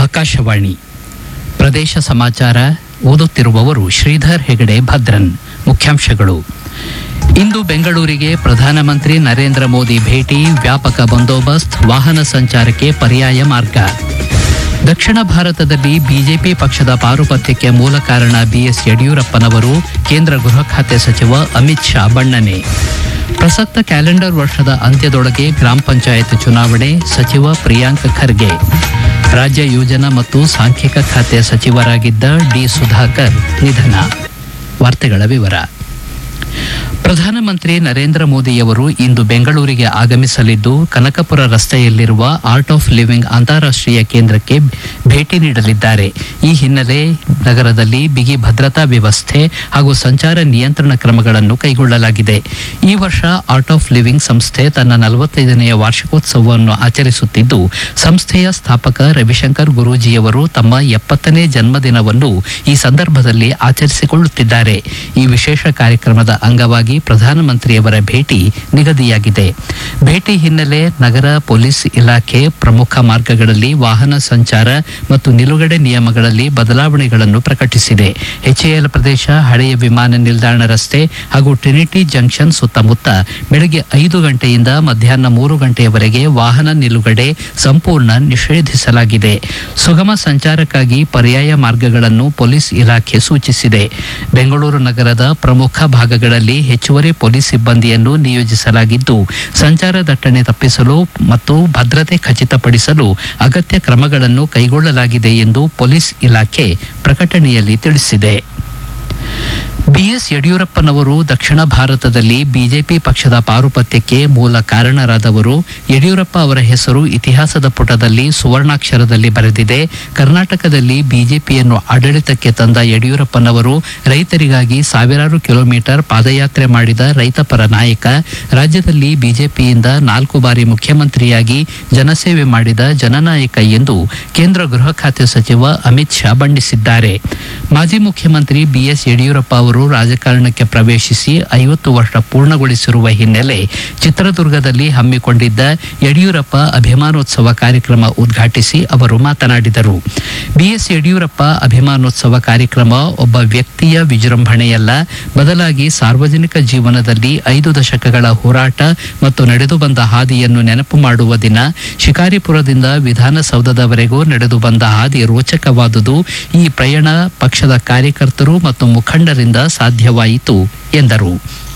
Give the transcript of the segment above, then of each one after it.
ಆಕಾಶವಾಣಿ ಪ್ರದೇಶ ಸಮಾಚಾರ ಓದುತ್ತಿರುವವರು ಶ್ರೀಧರ್ ಹೆಗಡೆ ಭದ್ರನ್ ಮುಖ್ಯಾಂಶಗಳು ಇಂದು ಬೆಂಗಳೂರಿಗೆ ಪ್ರಧಾನಮಂತ್ರಿ ನರೇಂದ್ರ ಮೋದಿ ಭೇಟಿ ವ್ಯಾಪಕ ಬಂದೋಬಸ್ತ್ ವಾಹನ ಸಂಚಾರಕ್ಕೆ ಪರ್ಯಾಯ ಮಾರ್ಗ ದಕ್ಷಿಣ ಭಾರತದಲ್ಲಿ ಬಿಜೆಪಿ ಪಕ್ಷದ ಪಾರುಪತ್ಯಕ್ಕೆ ಮೂಲ ಕಾರಣ ಬಿಎಸ್ ಯಡಿಯೂರಪ್ಪನವರು ಕೇಂದ್ರ ಗೃಹ ಖಾತೆ ಸಚಿವ ಅಮಿತ್ ಶಾ ಬಣ್ಣನೆ ಪ್ರಸಕ್ತ ಕ್ಯಾಲೆಂಡರ್ ವರ್ಷದ ಅಂತ್ಯದೊಳಗೆ ಗ್ರಾಮ ಪಂಚಾಯತ್ ಚುನಾವಣೆ ಸಚಿವ ಪ್ರಿಯಾಂಕ್ ಖರ್ಗೆ ರಾಜ್ಯ ಯೋಜನಾ ಮತ್ತು ಸಾಂಖ್ಯಿಕ ಖಾತೆ ಸಚಿವರಾಗಿದ್ದ ಡಿ ಸುಧಾಕರ್ ನಿಧನ ವಾರ್ತೆಗಳ ವಿವರ ಪ್ರಧಾನಮಂತ್ರಿ ನರೇಂದ್ರ ಮೋದಿಯವರು ಇಂದು ಬೆಂಗಳೂರಿಗೆ ಆಗಮಿಸಲಿದ್ದು ಕನಕಪುರ ರಸ್ತೆಯಲ್ಲಿರುವ ಆರ್ಟ್ ಆಫ್ ಲಿವಿಂಗ್ ಅಂತಾರಾಷ್ಟ್ರೀಯ ಕೇಂದ್ರಕ್ಕೆ ಭೇಟಿ ನೀಡಲಿದ್ದಾರೆ ಈ ಹಿನ್ನೆಲೆ ನಗರದಲ್ಲಿ ಬಿಗಿ ಭದ್ರತಾ ವ್ಯವಸ್ಥೆ ಹಾಗೂ ಸಂಚಾರ ನಿಯಂತ್ರಣ ಕ್ರಮಗಳನ್ನು ಕೈಗೊಳ್ಳಲಾಗಿದೆ ಈ ವರ್ಷ ಆರ್ಟ್ ಆಫ್ ಲಿವಿಂಗ್ ಸಂಸ್ಥೆ ತನ್ನ ನಲವತ್ತೈದನೆಯ ವಾರ್ಷಿಕೋತ್ಸವವನ್ನು ಆಚರಿಸುತ್ತಿದ್ದು ಸಂಸ್ಥೆಯ ಸ್ಥಾಪಕ ರವಿಶಂಕರ್ ಗುರೂಜಿಯವರು ತಮ್ಮ ಎಪ್ಪತ್ತನೇ ಜನ್ಮದಿನವನ್ನು ಈ ಸಂದರ್ಭದಲ್ಲಿ ಆಚರಿಸಿಕೊಳ್ಳುತ್ತಿದ್ದಾರೆ ಈ ವಿಶೇಷ ಕಾರ್ಯಕ್ರಮದ ಅಂಗವಾಗಿ ಪ್ರಧಾನಮಂತ್ರಿಯವರ ಭೇಟಿ ನಿಗದಿಯಾಗಿದೆ ಭೇಟಿ ಹಿನ್ನೆಲೆ ನಗರ ಪೊಲೀಸ್ ಇಲಾಖೆ ಪ್ರಮುಖ ಮಾರ್ಗಗಳಲ್ಲಿ ವಾಹನ ಸಂಚಾರ ಮತ್ತು ನಿಲುಗಡೆ ನಿಯಮಗಳಲ್ಲಿ ಬದಲಾವಣೆಗಳನ್ನು ಪ್ರಕಟಿಸಿದೆ ಎಚ್ಎಎಲ್ ಪ್ರದೇಶ ಹಳೆಯ ವಿಮಾನ ನಿಲ್ದಾಣ ರಸ್ತೆ ಹಾಗೂ ಟ್ರಿನಿಟಿ ಜಂಕ್ಷನ್ ಸುತ್ತಮುತ್ತ ಬೆಳಗ್ಗೆ ಐದು ಗಂಟೆಯಿಂದ ಮಧ್ಯಾಹ್ನ ಮೂರು ಗಂಟೆಯವರೆಗೆ ವಾಹನ ನಿಲುಗಡೆ ಸಂಪೂರ್ಣ ನಿಷೇಧಿಸಲಾಗಿದೆ ಸುಗಮ ಸಂಚಾರಕ್ಕಾಗಿ ಪರ್ಯಾಯ ಮಾರ್ಗಗಳನ್ನು ಪೊಲೀಸ್ ಇಲಾಖೆ ಸೂಚಿಸಿದೆ ಬೆಂಗಳೂರು ನಗರದ ಪ್ರಮುಖ ಭಾಗಗಳಲ್ಲಿ ಹೆಚ್ಚುವರಿ ಪೊಲೀಸ್ ಸಿಬ್ಬಂದಿಯನ್ನು ನಿಯೋಜಿಸಲಾಗಿದ್ದು ಸಂಚಾರ ದಟ್ಟಣೆ ತಪ್ಪಿಸಲು ಮತ್ತು ಭದ್ರತೆ ಖಚಿತಪಡಿಸಲು ಅಗತ್ಯ ಕ್ರಮಗಳನ್ನು ಕೈಗೊಳ್ಳಲಾಗಿದೆ ಎಂದು ಪೊಲೀಸ್ ಇಲಾಖೆ ಪ್ರಕಟಣೆಯಲ್ಲಿ ತಿಳಿಸಿದೆ ಬಿಎಸ್ ಯಡಿಯೂರಪ್ಪನವರು ದಕ್ಷಿಣ ಭಾರತದಲ್ಲಿ ಬಿಜೆಪಿ ಪಕ್ಷದ ಪಾರುಪತ್ಯಕ್ಕೆ ಮೂಲ ಕಾರಣರಾದವರು ಯಡಿಯೂರಪ್ಪ ಅವರ ಹೆಸರು ಇತಿಹಾಸದ ಪುಟದಲ್ಲಿ ಸುವರ್ಣಾಕ್ಷರದಲ್ಲಿ ಬರೆದಿದೆ ಕರ್ನಾಟಕದಲ್ಲಿ ಬಿಜೆಪಿಯನ್ನು ಆಡಳಿತಕ್ಕೆ ತಂದ ಯಡಿಯೂರಪ್ಪನವರು ರೈತರಿಗಾಗಿ ಸಾವಿರಾರು ಕಿಲೋಮೀಟರ್ ಪಾದಯಾತ್ರೆ ಮಾಡಿದ ರೈತಪರ ನಾಯಕ ರಾಜ್ಯದಲ್ಲಿ ಬಿಜೆಪಿಯಿಂದ ನಾಲ್ಕು ಬಾರಿ ಮುಖ್ಯಮಂತ್ರಿಯಾಗಿ ಜನಸೇವೆ ಮಾಡಿದ ಜನನಾಯಕ ಎಂದು ಕೇಂದ್ರ ಗೃಹ ಖಾತೆ ಸಚಿವ ಅಮಿತ್ ಶಾ ಬಣ್ಣಿಸಿದ್ದಾರೆ ಮಾಜಿ ಮುಖ್ಯಮಂತ್ರಿ ಬಿಎಸ್ ಯಡಿಯೂರಪ್ಪ ಅವರು ರಾಜಕಾರಣಕ್ಕೆ ಪ್ರವೇಶಿಸಿ ಐವತ್ತು ವರ್ಷ ಪೂರ್ಣಗೊಳಿಸಿರುವ ಹಿನ್ನೆಲೆ ಚಿತ್ರದುರ್ಗದಲ್ಲಿ ಹಮ್ಮಿಕೊಂಡಿದ್ದ ಯಡಿಯೂರಪ್ಪ ಅಭಿಮಾನೋತ್ಸವ ಕಾರ್ಯಕ್ರಮ ಉದ್ಘಾಟಿಸಿ ಅವರು ಮಾತನಾಡಿದರು ಬಿಎಸ್ ಯಡಿಯೂರಪ್ಪ ಅಭಿಮಾನೋತ್ಸವ ಕಾರ್ಯಕ್ರಮ ಒಬ್ಬ ವ್ಯಕ್ತಿಯ ವಿಜೃಂಭಣೆಯಲ್ಲ ಬದಲಾಗಿ ಸಾರ್ವಜನಿಕ ಜೀವನದಲ್ಲಿ ಐದು ದಶಕಗಳ ಹೋರಾಟ ಮತ್ತು ನಡೆದು ಬಂದ ಹಾದಿಯನ್ನು ನೆನಪು ಮಾಡುವ ದಿನ ಶಿಕಾರಿಪುರದಿಂದ ವಿಧಾನಸೌಧದವರೆಗೂ ನಡೆದು ಬಂದ ಹಾದಿ ರೋಚಕವಾದುದು ಈ ಪ್ರಯಾಣ ಪಕ್ಷದ ಕಾರ್ಯಕರ್ತರು ಮತ್ತು ಮುಖಂಡರಿಂದ ಸಾಧ್ಯವಾಯಿತು ಎಂದರು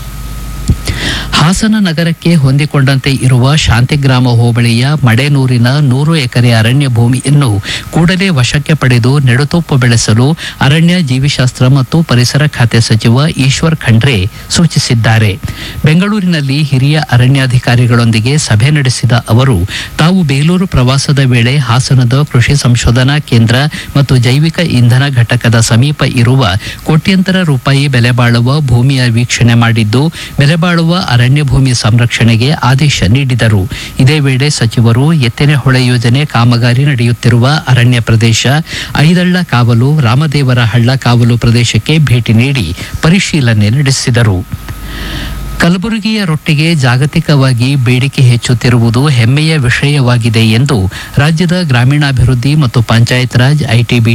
ಹಾಸನ ನಗರಕ್ಕೆ ಹೊಂದಿಕೊಂಡಂತೆ ಇರುವ ಶಾಂತಿಗ್ರಾಮ ಹೋಬಳಿಯ ಮಡೆನೂರಿನ ನೂರು ಎಕರೆ ಅರಣ್ಯ ಭೂಮಿಯನ್ನು ಕೂಡಲೇ ವಶಕ್ಕೆ ಪಡೆದು ನೆಡುತೋಪು ಬೆಳೆಸಲು ಅರಣ್ಯ ಜೀವಿಶಾಸ್ತ್ರ ಮತ್ತು ಪರಿಸರ ಖಾತೆ ಸಚಿವ ಈಶ್ವರ್ ಖಂಡ್ರೆ ಸೂಚಿಸಿದ್ದಾರೆ ಬೆಂಗಳೂರಿನಲ್ಲಿ ಹಿರಿಯ ಅರಣ್ಯಾಧಿಕಾರಿಗಳೊಂದಿಗೆ ಸಭೆ ನಡೆಸಿದ ಅವರು ತಾವು ಬೇಲೂರು ಪ್ರವಾಸದ ವೇಳೆ ಹಾಸನದ ಕೃಷಿ ಸಂಶೋಧನಾ ಕೇಂದ್ರ ಮತ್ತು ಜೈವಿಕ ಇಂಧನ ಘಟಕದ ಸಮೀಪ ಇರುವ ಕೋಟ್ಯಂತರ ರೂಪಾಯಿ ಬೆಲೆ ಬಾಳುವ ಭೂಮಿಯ ವೀಕ್ಷಣೆ ಮಾಡಿದ್ದು ಬೆಲೆ ಬಾಳುವ ಅರಣ್ಯ ಭೂಮಿ ಸಂರಕ್ಷಣೆಗೆ ಆದೇಶ ನೀಡಿದರು ಇದೇ ವೇಳೆ ಸಚಿವರು ಎತ್ತಿನಹೊಳೆ ಯೋಜನೆ ಕಾಮಗಾರಿ ನಡೆಯುತ್ತಿರುವ ಅರಣ್ಯ ಪ್ರದೇಶ ಐದಳ್ಳ ಕಾವಲು ರಾಮದೇವರ ಹಳ್ಳ ಕಾವಲು ಪ್ರದೇಶಕ್ಕೆ ಭೇಟಿ ನೀಡಿ ಪರಿಶೀಲನೆ ನಡೆಸಿದರು ಕಲಬುರಗಿಯ ರೊಟ್ಟಿಗೆ ಜಾಗತಿಕವಾಗಿ ಬೇಡಿಕೆ ಹೆಚ್ಚುತ್ತಿರುವುದು ಹೆಮ್ಮೆಯ ವಿಷಯವಾಗಿದೆ ಎಂದು ರಾಜ್ಯದ ಗ್ರಾಮೀಣಾಭಿವೃದ್ಧಿ ಮತ್ತು ಪಂಚಾಯತ್ ರಾಜ್ ಐಟಿಬಿ